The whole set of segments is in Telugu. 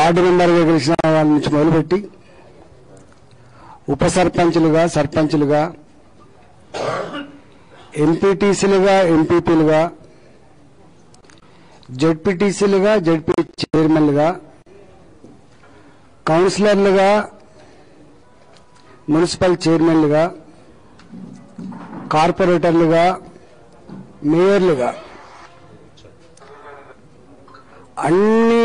వార్డు మెంబర్గా గెలిచిన వాళ్ళ నుంచి మొదలుపెట్టి ఉప సర్పంచులుగా సర్పంచులుగా ఎంపీటీసీలుగా ఎంపీపీలుగా జడ్పీటీసీలుగా జడ్పీ చైర్మన్లుగా కౌన్సిలర్లుగా మున్సిపల్ చైర్మన్లుగా కార్పొరేటర్లుగా మేయర్లుగా అన్ని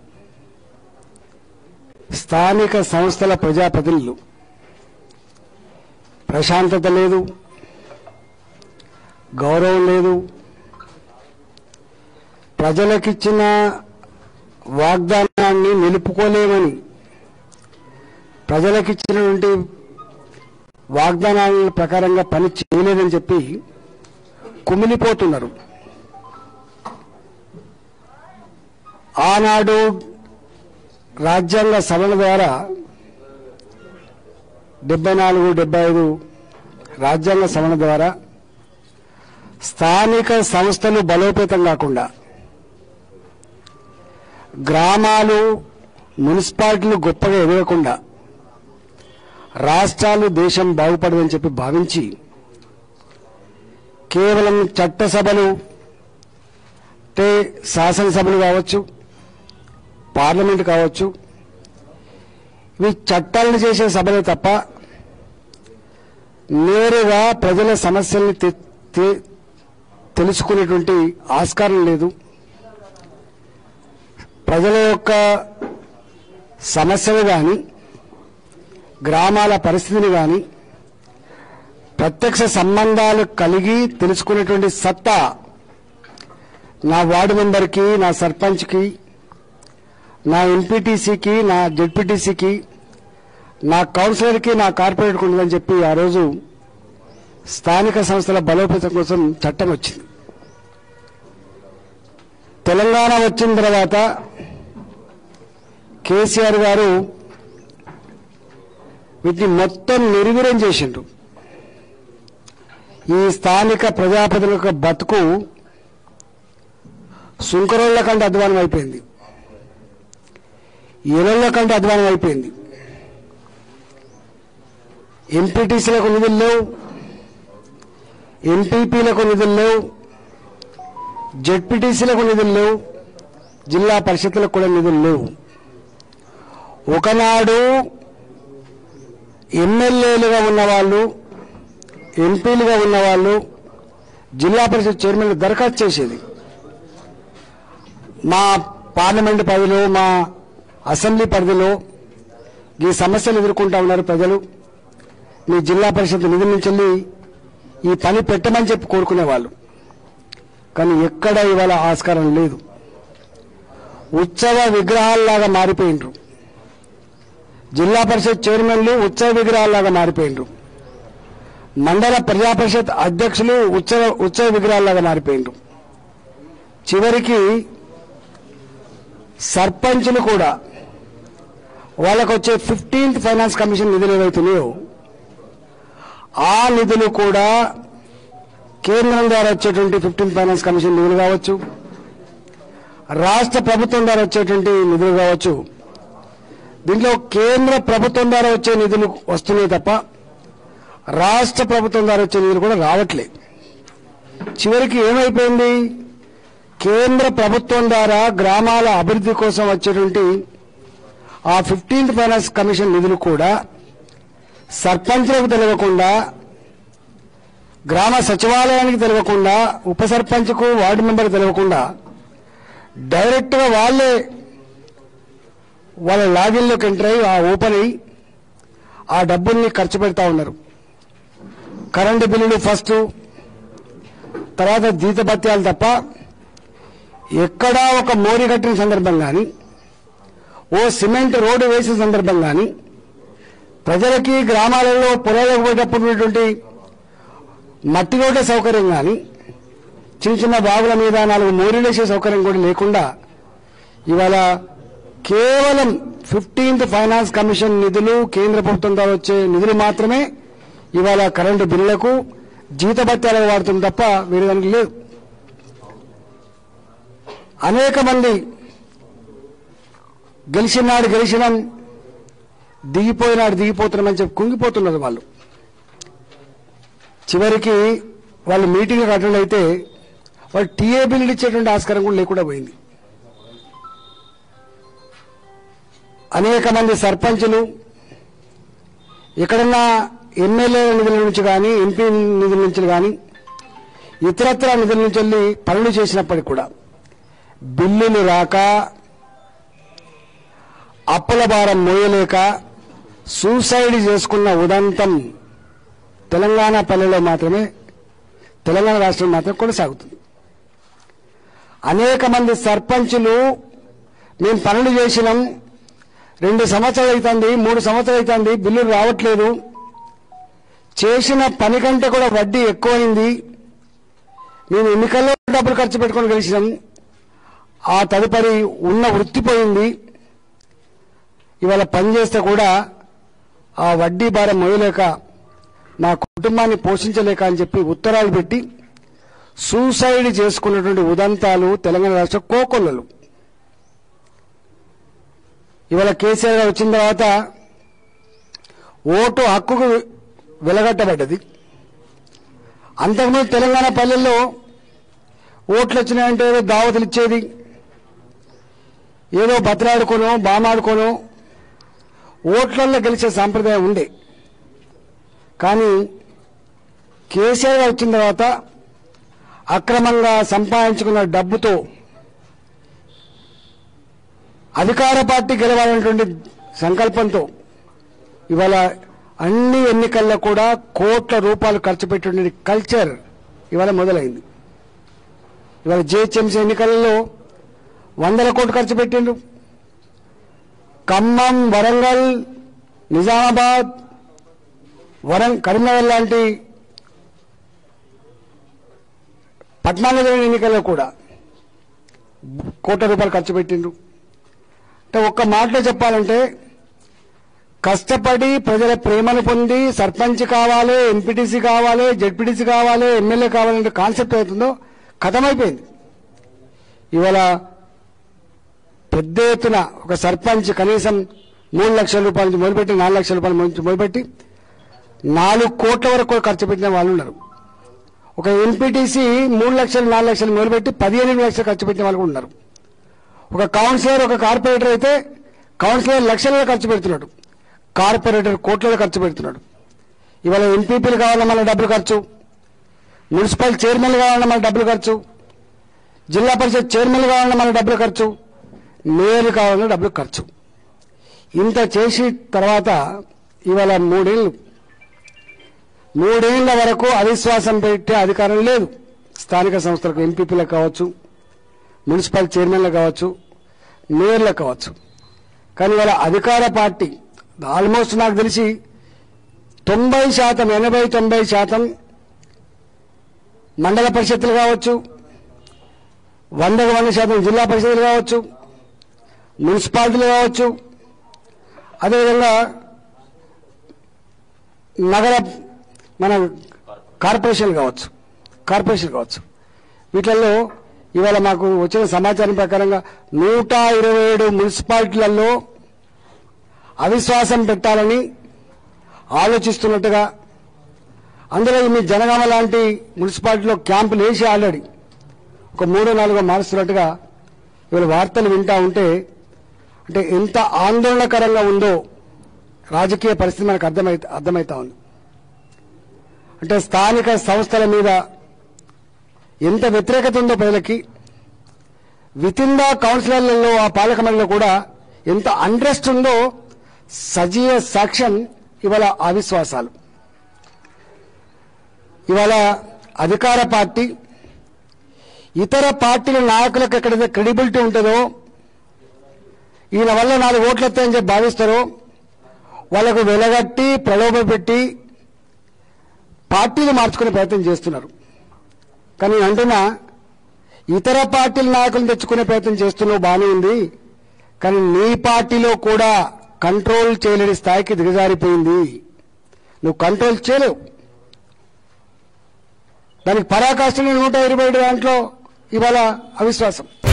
స్థానిక సంస్థల ప్రజాప్రతినిధులు ప్రశాంతత లేదు గౌరవం లేదు ప్రజలకిచ్చిన వాగ్దానాన్ని నిలుపుకోలేమని ప్రజలకిచ్చినటువంటి వాగ్దానాల ప్రకారంగా పని చేయలేదని చెప్పి కుమిలిపోతున్నారు ఆనాడు రాజ్యాంగ సవరణ ద్వారా డెబ్బై నాలుగు డెబ్బై ఐదు రాజ్యాంగ సవరణ ద్వారా స్థానిక సంస్థలు బలోపేతం కాకుండా గ్రామాలు మున్సిపాలిటీలు గొప్పగా ఎదగకుండా రాష్ట్రాలు దేశం బాగుపడదని చెప్పి భావించి కేవలం చట్టసభలు అంటే శాసనసభలు కావచ్చు పార్లమెంట్ కావచ్చు ఇవి చట్టాలను చేసే సభలే తప్ప నేరుగా ప్రజల సమస్యల్ని తె- తె- తెలుసుకునేటువంటి ఆస్కారం లేదు ప్రజల యొక్క సమస్యలు కానీ గ్రామాల పరిస్థితిని కానీ ప్రత్యక్ష సంబంధాలు కలిగి తెలుసుకునేటువంటి సత్తా నా వార్డు మెంబర్కి నా సర్పంచ్కి నా ఎంపీటీసీకి నా జెడ్పీటీసీకి నా కౌన్సిలర్కి నా కార్పొరేట్కి ఉండదని చెప్పి ఆ రోజు స్థానిక సంస్థల బలోపేతం కోసం చట్టం వచ్చింది తెలంగాణ వచ్చిన తర్వాత కేసీఆర్ గారు వీటిని మొత్తం నిర్వీర్యం చేసిండు ఈ స్థానిక ప్రజాప్రతినిధుల యొక్క బతుకు సుంకరోళ్ల కంటే అధ్వానం అయిపోయింది ఎలళ్ల కంటే అధ్వానం అయిపోయింది ఎంపీటీసీలకు నిధులు లేవు ఎంపీపీలకు నిధులు లేవు జెడ్పీటీసీలకు నిధులు లేవు జిల్లా పరిషత్లకు కూడా నిధులు లేవు ఒకనాడు ఎమ్మెల్యేలుగా ఉన్నవాళ్ళు ఎంపీలుగా ఉన్నవాళ్ళు జిల్లా పరిషత్ చైర్మన్ దరఖాస్తు చేసేది మా పార్లమెంట్ పరిధిలో మా అసెంబ్లీ పరిధిలో ఈ సమస్యలు ఎదుర్కొంటా ఉన్నారు ప్రజలు మీ జిల్లా పరిషత్ నిధుల నుంచి వెళ్ళి ఈ పని పెట్టమని చెప్పి కోరుకునేవాళ్ళు కానీ ఎక్కడ ఇవాళ ఆస్కారం లేదు ఉత్సవ విగ్రహాల్లాగా మారిపోయిండ్రు జిల్లా పరిషత్ చైర్మన్లు ఉత్సవ విగ్రహాల్లాగా మారిపోయిండ్రు మండల ప్రజా పరిషత్ అధ్యక్షులు ఉత్సవ ఉత్సవ విగ్రహాల్లాగా మారిపోయిండ్రు చివరికి సర్పంచులు కూడా వాళ్ళకు వచ్చే ఫిఫ్టీన్త్ ఫైనాన్స్ కమిషన్ నిధులు ఏవైతున్నాయో ఆ నిధులు కూడా కేంద్రం ద్వారా వచ్చేటువంటి ఫిఫ్టీన్త్ ఫైనాన్స్ కమిషన్ నిధులు కావచ్చు రాష్ట్ర ప్రభుత్వం ద్వారా వచ్చేటువంటి నిధులు కావచ్చు దీంట్లో కేంద్ర ప్రభుత్వం ద్వారా వచ్చే నిధులు వస్తున్నాయి తప్ప రాష్ట్ర ప్రభుత్వం ద్వారా వచ్చే నిధులు కూడా రావట్లే చివరికి ఏమైపోయింది కేంద్ర ప్రభుత్వం ద్వారా గ్రామాల అభివృద్ధి కోసం వచ్చేటువంటి ఆ ఫిఫ్టీన్త్ ఫైనాన్స్ కమిషన్ నిధులు కూడా సర్పంచ్లకు తెలియకుండా గ్రామ సచివాలయానికి తెలియకుండా ఉప సర్పంచ్కు వార్డు మెంబర్ తెలియకుండా డైరెక్ట్గా వాళ్ళే వాళ్ళ లాగిన్లోకి ఎంటర్ అయ్యి ఆ ఓపెన్ అయ్యి ఆ డబ్బుల్ని ఖర్చు పెడతా ఉన్నారు కరెంటు బిల్లులు ఫస్ట్ తర్వాత జీతభత్యాలు తప్ప ఎక్కడా ఒక మోరి కట్టిన సందర్భం కానీ ఓ సిమెంట్ రోడ్డు వేసిన సందర్భం కానీ ప్రజలకి గ్రామాలలో పొలాలకు పోయేటప్పుడు ఉన్నటువంటి మట్టి రోడ్ల సౌకర్యం కానీ చిన్న చిన్న బావుల మీద నాలుగు మోరీలేసే సౌకర్యం కూడా లేకుండా ఇవాళ కేవలం ఫిఫ్టీన్త్ ఫైనాన్స్ కమిషన్ నిధులు కేంద్ర ప్రభుత్వం ద్వారా వచ్చే నిధులు మాత్రమే ఇవాళ కరెంటు బిల్లులకు జీతభత్యాలకు వాడుతుంది తప్ప వేరే దానికి లేదు అనేక మంది గెలిచినాడు గెలిచినాం దిగిపోయినాడు దిగిపోతున్నామని చెప్పి కుంగిపోతున్నారు వాళ్ళు చివరికి వాళ్ళు మీటింగ్ అటెండ్ అయితే వాళ్ళు టీఏ బిల్లు ఇచ్చేటువంటి ఆస్కారం కూడా లేకుండా పోయింది అనేక మంది సర్పంచులు ఎక్కడన్నా ఎమ్మెల్యే నిధుల నుంచి కానీ ఎంపీ నిధుల నుంచి కానీ ఇతరత్ర నిధుల నుంచి వెళ్ళి పనులు చేసినప్పటికి కూడా బిల్లులు రాక అప్పుల భారం మోయలేక సూసైడ్ చేసుకున్న ఉదంతం తెలంగాణ పల్లెలో మాత్రమే తెలంగాణ రాష్ట్రం మాత్రమే కొనసాగుతుంది అనేక మంది సర్పంచులు మేము పనులు చేసినాం రెండు సంవత్సరాలు అవుతుంది మూడు సంవత్సరాలు అవుతుంది బిల్లులు రావట్లేదు చేసిన పని కంటే కూడా వడ్డీ ఎక్కువైంది మేము ఎన్నికల్లో డబ్బులు ఖర్చు పెట్టుకొని గెలిచినాం ఆ తదుపరి ఉన్న వృత్తి పోయింది ఇవాళ పని చేస్తే కూడా ఆ వడ్డీ భారం మోయలేక నా కుటుంబాన్ని పోషించలేక అని చెప్పి ఉత్తరాలు పెట్టి సూసైడ్ చేసుకున్నటువంటి ఉదంతాలు తెలంగాణ రాష్ట్ర కోకొల్లలు ఇవాళ కేసీఆర్ గారు వచ్చిన తర్వాత ఓటు హక్కుకు వెలగట్టబడ్డది అంతకుముందు తెలంగాణ పల్లెల్లో ఓట్లు వచ్చినాయంటే ఏదో దావతులు ఇచ్చేది ఏదో బతలాడుకోనో బామాడుకోనో ఓట్లల్లో గెలిచే సాంప్రదాయం ఉండే కానీ కేసీఆర్ గారు వచ్చిన తర్వాత అక్రమంగా సంపాదించుకున్న డబ్బుతో అధికార పార్టీ గెలవాలనేటువంటి సంకల్పంతో ఇవాళ అన్ని ఎన్నికల్లో కూడా కోట్ల రూపాయలు ఖర్చు పెట్టే కల్చర్ ఇవాళ మొదలైంది ఇవాళ జిహెచ్ఎంసీ ఎన్నికలలో వందల కోట్లు ఖర్చు పెట్టిండ్రు ఖమ్మం వరంగల్ నిజామాబాద్ వరం కరీంనగర్ లాంటి పట్టణాల్లో జరిగిన ఎన్నికల్లో కూడా కోట్ల రూపాయలు ఖర్చు పెట్టిండ్రు అంటే ఒక్క మాటలో చెప్పాలంటే కష్టపడి ప్రజల ప్రేమను పొంది సర్పంచ్ కావాలి ఎంపీటీసీ కావాలి జడ్పీటీసీ కావాలి ఎమ్మెల్యే కావాలంటే కాన్సెప్ట్ అవుతుందో ఖతమైపోయింది ఇవాళ పెద్ద ఎత్తున ఒక సర్పంచ్ కనీసం మూడు లక్షల రూపాయల నుంచి మొదలుపెట్టి నాలుగు లక్షల రూపాయల నుంచి మొదలుపెట్టి నాలుగు కోట్ల వరకు కూడా ఖర్చు పెట్టిన వాళ్ళు ఉన్నారు ఒక ఎంపీటీసీ మూడు లక్షలు నాలుగు లక్షలు మొదలుపెట్టి పదిహేను లక్షలు ఖర్చు పెట్టిన వాళ్ళు కూడా ఉన్నారు ఒక కౌన్సిలర్ ఒక కార్పొరేటర్ అయితే కౌన్సిలర్ లక్షలలో ఖర్చు పెడుతున్నాడు కార్పొరేటర్ కోట్లలో ఖర్చు పెడుతున్నాడు ఇవాళ ఎంపీపీలు కావాలన్నా మళ్ళీ డబ్బులు ఖర్చు మున్సిపల్ చైర్మన్లు కావాలన్నా మళ్ళీ డబ్బులు ఖర్చు జిల్లా పరిషత్ చైర్మన్లు కావాలన్నా మళ్ళీ డబ్బులు ఖర్చు మేయర్లు కావాలన్నా డబ్బులు ఖర్చు ఇంత చేసి తర్వాత ఇవాళ మూడేళ్ళు మూడేళ్ల వరకు అవిశ్వాసం పెట్టే అధికారం లేదు స్థానిక సంస్థలకు ఎంపీపీలకు కావచ్చు మున్సిపల్ చైర్మన్లకు కావచ్చు మేయర్లకు కావచ్చు కానీ వాళ్ళ అధికార పార్టీ ఆల్మోస్ట్ నాకు తెలిసి తొంభై శాతం ఎనభై తొంభై శాతం మండల పరిషత్తులు కావచ్చు వందకు వంద శాతం జిల్లా పరిషత్తులు కావచ్చు మున్సిపాలిటీలు కావచ్చు అదేవిధంగా నగర మన కార్పొరేషన్ కావచ్చు కార్పొరేషన్ కావచ్చు వీటిల్లో ఇవాళ మాకు వచ్చిన సమాచారం ప్రకారంగా నూట ఇరవై ఏడు మున్సిపాలిటీలలో అవిశ్వాసం పెట్టాలని ఆలోచిస్తున్నట్టుగా అందులో మీ జనగామ లాంటి మున్సిపాలిటీలో క్యాంపులు వేసి ఆల్రెడీ ఒక మూడో నాలుగో మారుస్తున్నట్టుగా ఇవాళ వార్తలు వింటా ఉంటే అంటే ఎంత ఆందోళనకరంగా ఉందో రాజకీయ పరిస్థితి మనకు అర్థమై అర్థమవుతా ఉంది అంటే స్థానిక సంస్థల మీద ఎంత వ్యతిరేకత ఉందో ప్రజలకి విత్ ఇన్ ద కౌన్సిలర్లలో ఆ పాలక మండలిలో కూడా ఎంత అంట్రెస్ట్ ఉందో సజీవ సాక్ష్యం ఇవాళ అవిశ్వాసాలు ఇవాళ అధికార పార్టీ ఇతర పార్టీల నాయకులకు ఎక్కడైతే క్రెడిబిలిటీ ఉంటుందో ఈయన వల్ల నాలుగు ఓట్లు వస్తాయని చెప్పి భావిస్తారో వాళ్ళకు వెలగట్టి ప్రలోభ పెట్టి పార్టీలు మార్చుకునే ప్రయత్నం చేస్తున్నారు కానీ నేను అంటున్నా ఇతర పార్టీల నాయకులను తెచ్చుకునే ప్రయత్నం చేస్తున్నావు బాగానే ఉంది కానీ నీ పార్టీలో కూడా కంట్రోల్ చేయలేని స్థాయికి దిగజారిపోయింది నువ్వు కంట్రోల్ చేయలేవు దానికి పరాకాష్ఠ నూట ఇరవై ఏడు దాంట్లో ఇవాళ అవిశ్వాసం